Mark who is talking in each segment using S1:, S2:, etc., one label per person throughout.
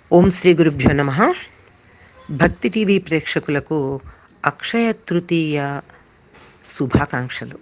S1: ఓం శ్రీ గురుభ్యో నమ భక్తి టీవీ ప్రేక్షకులకు అక్షయ తృతీయ శుభాకాంక్షలు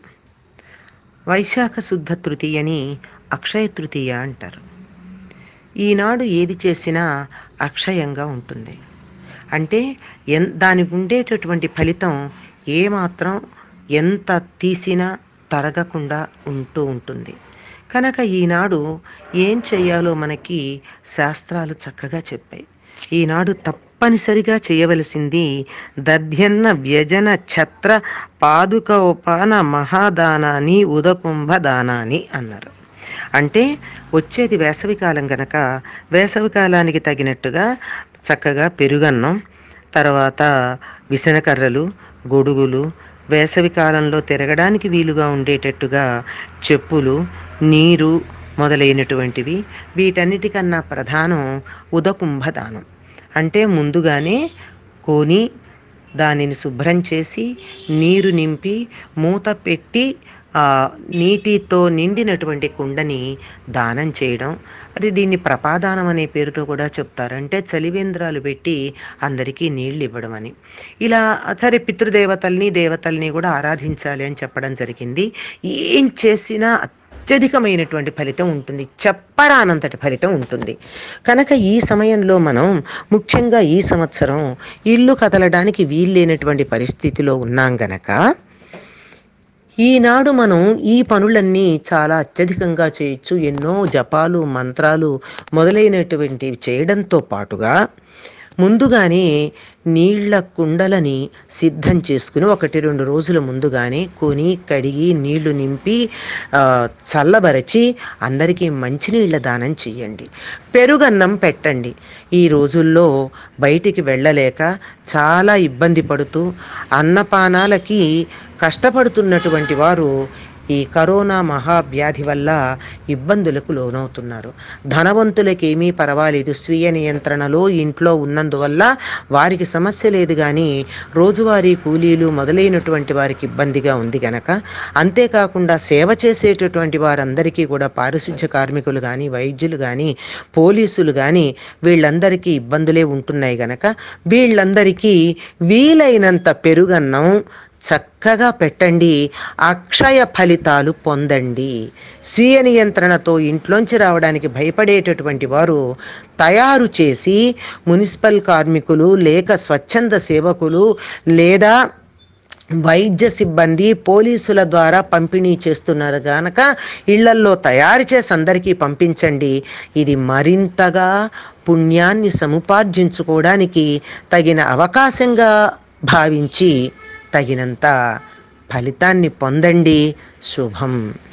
S1: వైశాఖ శుద్ధ తృతీయని అక్షయ తృతీయ అంటారు ఈనాడు ఏది చేసినా అక్షయంగా ఉంటుంది అంటే ఎన్ దానికి ఉండేటటువంటి ఫలితం ఏమాత్రం ఎంత తీసినా తరగకుండా ఉంటూ ఉంటుంది కనుక ఈనాడు ఏం చేయాలో మనకి శాస్త్రాలు చక్కగా చెప్పాయి ఈనాడు తప్పనిసరిగా చేయవలసింది దధ్యన్న వ్యజన ఛత్ర పాదుకోపాన మహాదానాన్ని ఉదకుంభ దానాన్ని అన్నారు అంటే వచ్చేది వేసవికాలం గనక వేసవికాలానికి తగినట్టుగా చక్కగా పెరుగన్నం తర్వాత విసనకర్రలు గొడుగులు వేసవి కాలంలో తిరగడానికి వీలుగా ఉండేటట్టుగా చెప్పులు నీరు మొదలైనటువంటివి వీటన్నిటికన్నా ప్రధానం ఉదకుంభదానం అంటే ముందుగానే కొని దానిని శుభ్రం చేసి నీరు నింపి మూత పెట్టి ఆ నీటితో నిండినటువంటి కుండని దానం చేయడం అది దీన్ని ప్రపాదానం అనే పేరుతో కూడా చెప్తారు అంటే చలివేంద్రాలు పెట్టి అందరికీ నీళ్ళు ఇవ్వడం అని ఇలా సరే పితృదేవతల్ని దేవతల్ని కూడా ఆరాధించాలి అని చెప్పడం జరిగింది ఏం చేసినా అత్యధికమైనటువంటి ఫలితం ఉంటుంది చెప్పరానంతటి ఫలితం ఉంటుంది కనుక ఈ సమయంలో మనం ముఖ్యంగా ఈ సంవత్సరం ఇల్లు కదలడానికి వీల్లేనటువంటి పరిస్థితిలో ఉన్నాం గనక ఈనాడు మనం ఈ పనులన్నీ చాలా అత్యధికంగా చేయొచ్చు ఎన్నో జపాలు మంత్రాలు మొదలైనటువంటివి చేయడంతో పాటుగా ముందుగానే నీళ్ల కుండలని సిద్ధం చేసుకుని ఒకటి రెండు రోజుల ముందుగానే కొని కడిగి నీళ్లు నింపి చల్లబరచి అందరికీ మంచినీళ్ళ దానం చేయండి పెరుగన్నం పెట్టండి ఈ రోజుల్లో బయటికి వెళ్ళలేక చాలా ఇబ్బంది పడుతూ అన్నపానాలకి కష్టపడుతున్నటువంటి వారు ఈ కరోనా మహావ్యాధి వల్ల ఇబ్బందులకు లోనవుతున్నారు ధనవంతులకి ఏమీ పర్వాలేదు స్వీయ నియంత్రణలో ఇంట్లో ఉన్నందువల్ల వారికి సమస్య లేదు కానీ రోజువారీ కూలీలు మొదలైనటువంటి వారికి ఇబ్బందిగా ఉంది గనక అంతేకాకుండా సేవ చేసేటటువంటి వారందరికీ కూడా పారిశుధ్య కార్మికులు కానీ వైద్యులు కానీ పోలీసులు కానీ వీళ్ళందరికీ ఇబ్బందులే ఉంటున్నాయి గనక వీళ్ళందరికీ వీలైనంత పెరుగన్నం చక్కగా పెట్టండి అక్షయ ఫలితాలు పొందండి స్వీయ నియంత్రణతో ఇంట్లోంచి రావడానికి భయపడేటటువంటి వారు తయారు చేసి మున్సిపల్ కార్మికులు లేక స్వచ్ఛంద సేవకులు లేదా వైద్య సిబ్బంది పోలీసుల ద్వారా పంపిణీ చేస్తున్నారు కనుక ఇళ్లల్లో తయారు చేసి అందరికీ పంపించండి ఇది మరింతగా పుణ్యాన్ని సముపార్జించుకోవడానికి తగిన అవకాశంగా భావించి తగినంత ఫలితాన్ని పొందండి శుభం